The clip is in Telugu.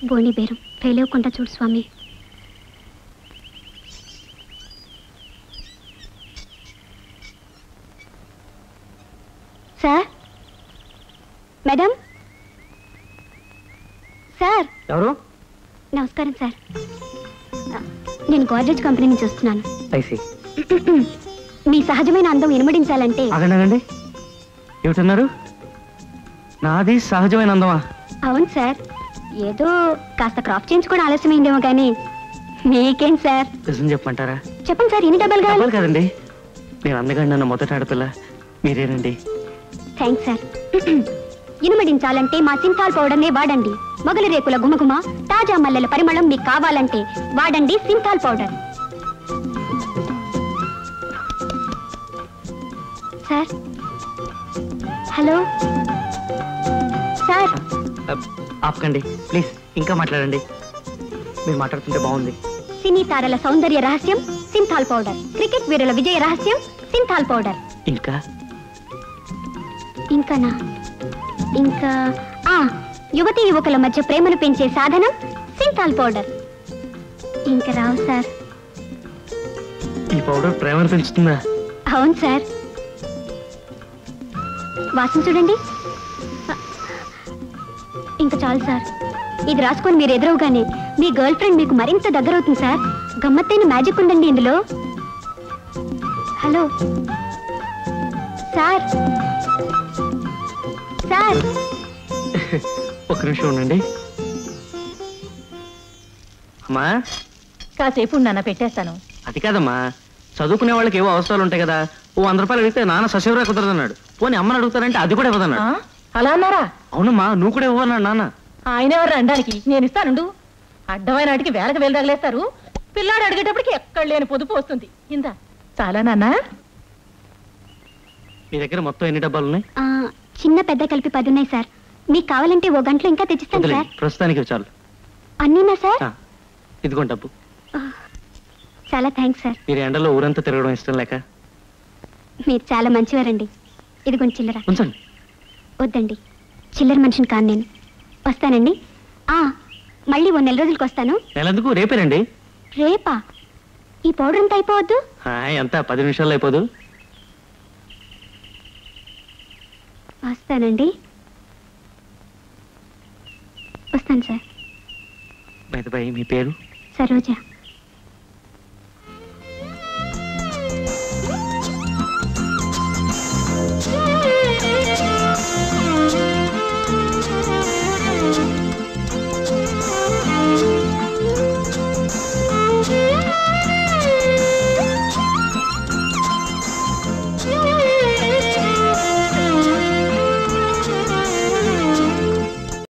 బోని బేరం ఫెయిల్ అవ్వకుండా చూడు స్వామి సార్ మేడం సార్ ఎవరు నమస్కారం సార్ ఆ, నేను గోద్రేజ్ కంపెనీ నుంచి వస్తున్నాను ఐసి మీ సహజమైన అందం ఇనుమడించాలంటే ఆగండి ఆగండి ఏమిటన్నారు నాది సహజమైన అందమా అవును సార్ ఏదో కాస్త క్రాప్ చేయించుకోవడం ఆలస్యమైందేమో కానీ మీకేం సార్ నిజం చెప్పమంటారా చెప్పండి సార్ ఎన్ని డబ్బాలు కావాలి డబ్బులు కదండి నేను అందగాడిన నా మొదటి ఆడపిల్ల మీరేనండి థ్యాంక్స్ సార్ ఇనుమడించాలంటే మా సింథాల్ పౌడర్నే వాడండి మొగలి రేకుల గుమగుమ తాజా మల్లెల పరిమళం మీకు కావాలంటే వాడండి Cinthol powder sir hello sir అబ్, ఆపకండి ప్లీజ్ ఇంకా మాట్లాడండి మీరు మాట్లాడుతుంటే బాగుంది సినీ తారల సౌందర్య రహస్యం సింథాల్ పౌడర్ క్రికెట్ వీరుల విజయ రహస్యం సింథాల్ పౌడర్ ఇంకా ఇంకానా ఇంకా ఆ యువతి యువకుల మధ్య ప్రేమను పెంచే సాధనం సింథాల్ పౌడర్ ఇంకా రావు సార్ ఈ పౌడర్ ప్రేమను పెంచుతుందా అవును సార్ వాసన చూడండి ఇంకా చాలు సార్ ఇది రాసుకొని మీరు ఎదురవగానే మీ గర్ల్ ఫ్రెండ్ మీకు మరింత దగ్గరవుతుంది సార్ గమ్మత్తైన మ్యాజిక్ ఉండండి ఇందులో హలో సార్ సార్ ఒక నిమిషం ఉండండి అమ్మా కాసేపు నాన్న పెట్టేస్తాను అది కాదమ్మా చదువుకునే వాళ్ళకి ఏవో అవసరాలు ఉంటాయి కదా ఓ వంద రూపాయలు అడిగితే నాన్న సశివరా కుదరదన్నాడు పోనీ అమ్మని అడుగుతారంటే అది కూడా ఆ? ఇవ్వదన్నాడు అలా అన్నారా అవునమ్మా నువ్వు కూడా ఇవ్వన్నాడు నాన్న ఆయన ఎవరు అనడానికి నేను ఇస్తానుండు అడ్డమైన వాటికి వేలకు వేలు తగిలేస్తారు పిల్లాడు అడిగేటప్పటికి ఎక్కడ లేని పొదుపు వస్తుంది ఇందా చాలా నాన్న మీ దగ్గర మొత్తం ఎన్ని డబ్బాలు ఉన్నాయి ఆ, చిన్న పెద్ద కలిపి పది ఉన్నాయి సార్ మీకు కావాలంటే ఓ గంటలో ఇంకా తెచ్చిస్తాను వదిలేండి. సార్ ప్రస్తుతానికి చాలు అన్నీనా సార్ ఆ, ఇదిగోండి డబ్బు చాలా థ్యాంక్స్ సార్ మీరు ఎండలో ఊరంతా తిరగడం ఇష్టం లేక మీరు చాలా మంచివారండి ఇదిగోండి చిల్లర ఉంచండి వద్దండి చిల్లర మనిషిని కాను నేను వస్తానండి ఆ మళ్ళీ ఓ నెల రోజులకి వస్తాను నెలందుకు రేపేనండి రేపా ఈ పౌడర్ అంతా అయిపోవద్దు హాయ్ అంతా పది నిమిషాల్లో అయిపోదు వస్తానండి వస్తాను సార్ బయట మీ పేరు సరోజ